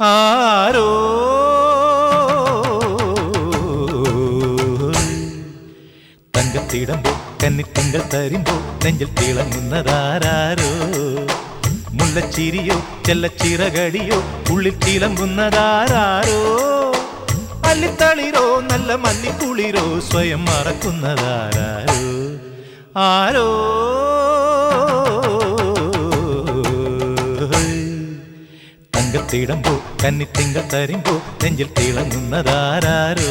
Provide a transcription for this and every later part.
ആരോ തങ്കത്തിടമ്പോ കന്നിത്തിങ്കൾ തരുമ്പോ നെഞ്ചിൽ തിളങ്ങുന്നതാരോ മുല്ലച്ചിരിയോ ചെല്ലച്ചിറകടിയോ ഉള്ളിൽ ചിലമ്പുന്നതാരോ അല്ലിത്തളിരോ നല്ല മല്ലിക്കുളിരോ സ്വയം മറക്കുന്നതാരോ ആരോ തങ്കത്തിടമ്പോ കന്നിത്തിങ്കൾ തരുമ്പോ നെഞ്ചിൽ തിളങ്ങുന്നതാരോ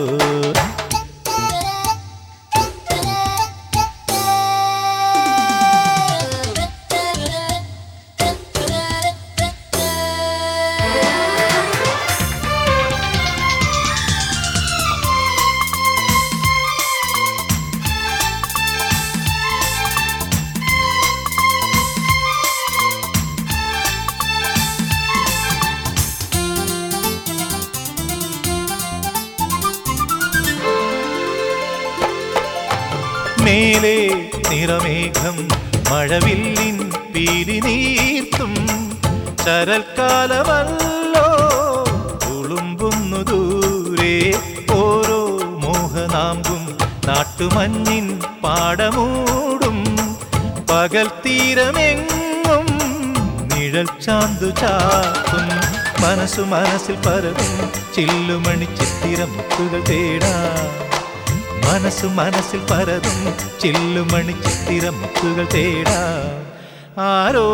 മേലെ നിറമേഘം മഴവില്ലിൻ പീലി നീർത്തും ശരൽക്കാലമല്ലോ തുളുമ്പുന്നു ദൂരെ ഓരോ മോഹനാമ്പും നാട്ടുമഞ്ഞിൻ പാടമൂടും പകൽ തീരമെങ്ങും നിഴൽ ചാന്തു ചാത്തും മനസ്സു മനസ്സിൽ പരതും ചില്ലുമണി ചിത്തിരം മുത്തുകൾ തേടാ മനസ്സു മനസ്സിൽ പരതും ചില്ലുമണി ചിത്തിര മുത്തുകൾ തേടാ ആരോ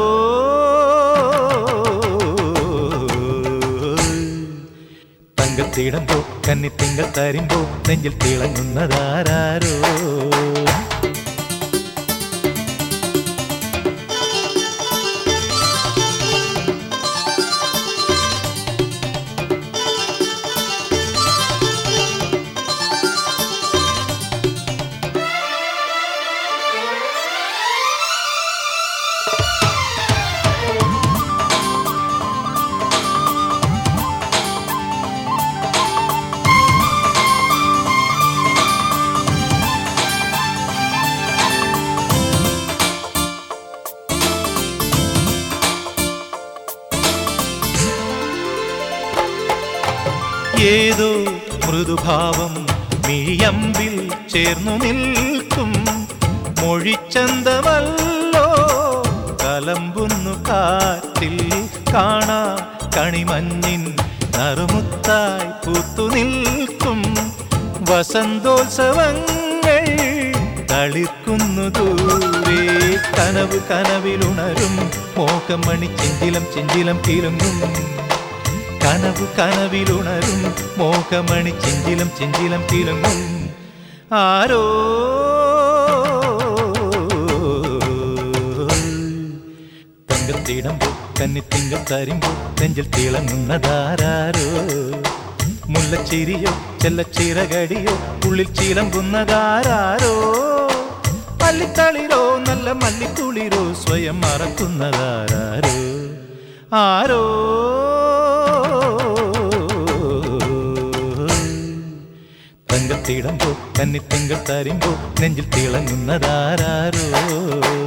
തങ്കത്തിടമ്പോ കന്നിത്തിങ്കൾ തരുമ്പോ നെഞ്ചിൽ തിളങ്ങുന്നതാരോ ഏതോ മൃദുഭാവം മിഴിയമ്പിൽ ചേർന്നു നിൽക്കും മൊഴിച്ചന്തമല്ലോ കലമ്പുന്നു കാറ്റിൽ കാണാ കണിമഞ്ഞിൻ നറുമുത്തായി പൂത്തു നിൽക്കും വസന്തോത്സവങ്ങൾ തളിർക്കുന്നു ദൂരെ കനവ് കനവിലുണരും മോഹമണി ചെഞ്ചിലം ചെഞ്ചിലം കിലുങ്ങും കനവ് കനവിലുണരും മോഹമണി ചെഞ്ചിലം ചെഞ്ചിലം കിലുങ്ങും ആരോ തങ്കത്തിടമ്പോ കന്നിത്തിങ്കൾ തരുമ്പോ നെഞ്ചിൽ തിളങ്ങുന്നതാരോ മുല്ലച്ചിരിയോ ചെല്ലച്ചിറകടിയോ ഉള്ളിൽ ചിലമ്പുന്നതാരോ മല്ലിത്തളിരോ നല്ല മല്ലിക്കുളിരോ സ്വയം മറക്കുന്നതാരോ ആരോ തങ്കത്തിടമ്പോ കന്നിത്തിങ്കൾ തരുമ്പോ നെഞ്ചിൽ തിളങ്ങുന്നതാരോ